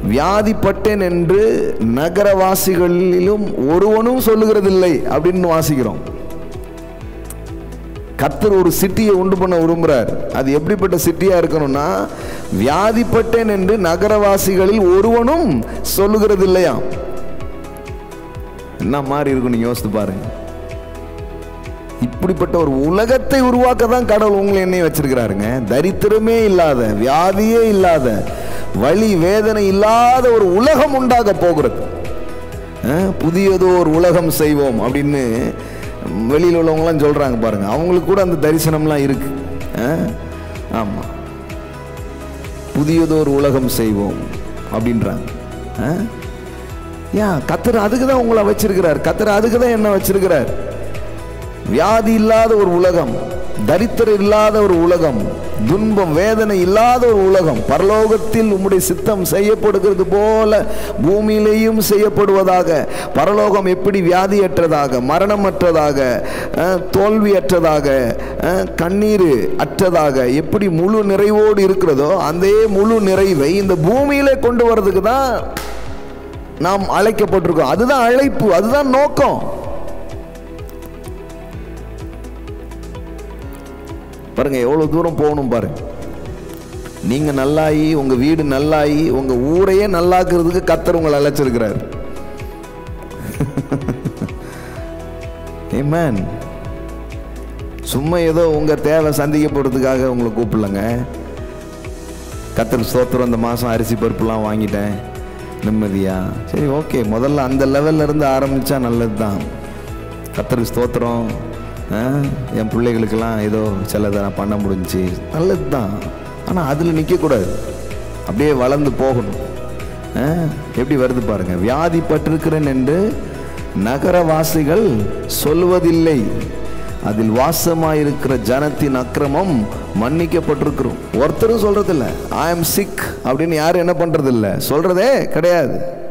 வியாதிப்பட்டேன் என்று நகரவாசிகளிலும் ஒருவனும் சொல்லுகிறதில்லை அப்படின்னு வாசிக்கிறோம் கத்தர் ஒரு சிட்டியை உண்டு பண்ண விரும்புறார் அது எப்படிப்பட்ட சிட்டியா இருக்கணும்னா வியாதிப்பட்டேன் என்று நகரவாசிகளில் ஒருவனும் சொல்லுகிறது இல்லையா என்ன மாதிரி இருக்கும் நீங்க யோசித்து பாருங்க இப்படிப்பட்ட ஒரு உலகத்தை உருவாக்க தான் கடவுள் உங்களை என்னையும் வச்சிருக்கிறாருங்க தரித்திரமே இல்லாத வியாதியே இல்லாத வலி வேதனை இல்லாத ஒரு உலகம் உண்டாக போகிறது அஹ், புதியதோ ஒரு உலகம் செய்வோம் அப்படின்னு வெளியில் உள்ளவங்களாம் சொல்றாங்க பாருங்க அவங்களுக்கு கூட அந்த தரிசனம்லாம் இருக்கு அஹ், ஆமா புதியதோ ஒரு உலகம் செய்வோம் அப்படின்றாங்க அஹ்? ஏன் கத்தர் அதுக்கு தான் உங்களை வச்சிருக்கிறார் கத்தர் அதுக்கு தான் என்ன வச்சிருக்கிறார் வியாதி இல்லாத ஒரு உலகம் தரித்திரம் இல்லாத ஒரு உலகம் துன்பம் வேதனை இல்லாத ஒரு உலகம் பரலோகத்தில் உம்முடைய சித்தம் செய்யப்படுகிறது போல பூமியிலேயும் செய்யப்படுவதாக பரலோகம் எப்படி வியாதியற்றதாக மரணமற்றதாக அஹ், தோல்வியற்றதாக அஹ், கண்ணீர் அற்றதாக எப்படி முழு நிறைவோடு இருக்கிறதோ அந்த முழு நிறைவை இந்த பூமியிலே கொண்டு வர்றதுக்கு தான் நாம் அழைக்கப்பட்டிருக்கோம் அதுதான் அழைப்பு அதுதான் நோக்கம் பாருங்க எவ்வளவு தூரம் போகணும் பாருங்க நீங்க நல்லாயி உங்க வீடு நல்லாயி உங்க ஊரையே நல்லாக்குறதுக்கு கத்தர் உங்களை அழைச்சிருக்கிறார் Amen. சும்மா ஏதோ உங்க தேவை சந்திக்கப்படுறதுக்காக உங்களை கூப்பிடலங்க கத்தர் ஸ்தோத்திரம் இந்த மாதம் அரிசி பருப்புலாம் வாங்கிட்டேன் நிம்மதியா சரி ஓகே முதல்ல அந்த லெவல்ல இருந்து ஆரம்பிச்சா நல்லது தான் கத்தருக்கு ஸ்தோத்திரம் ஆ, என் பிள்ளைகளுக்கெல்லாம் ஏதோ சிலதை நான் பண்ண முடிஞ்சுச்சு நல்லது தான் ஆனால் அதில் நிற்கக்கூடாது அப்படியே வளர்ந்து போகணும் ஆ, எப்படி வருது பாருங்க வியாதிப்பட்டிருக்கிறேன் என்று நகரவாசிகள் சொல்வதில்லை அதில் வாசமாயிருக்கிற ஜனத்தின் அக்கிரமம் மன்னிக்கப்பட்டிருக்கிறோம் ஒருத்தரும் சொல்றதில்ல ஐ எம் சிக் அப்படின்னு யாரும் என்ன பண்றதில்ல சொல்றதே கிடையாது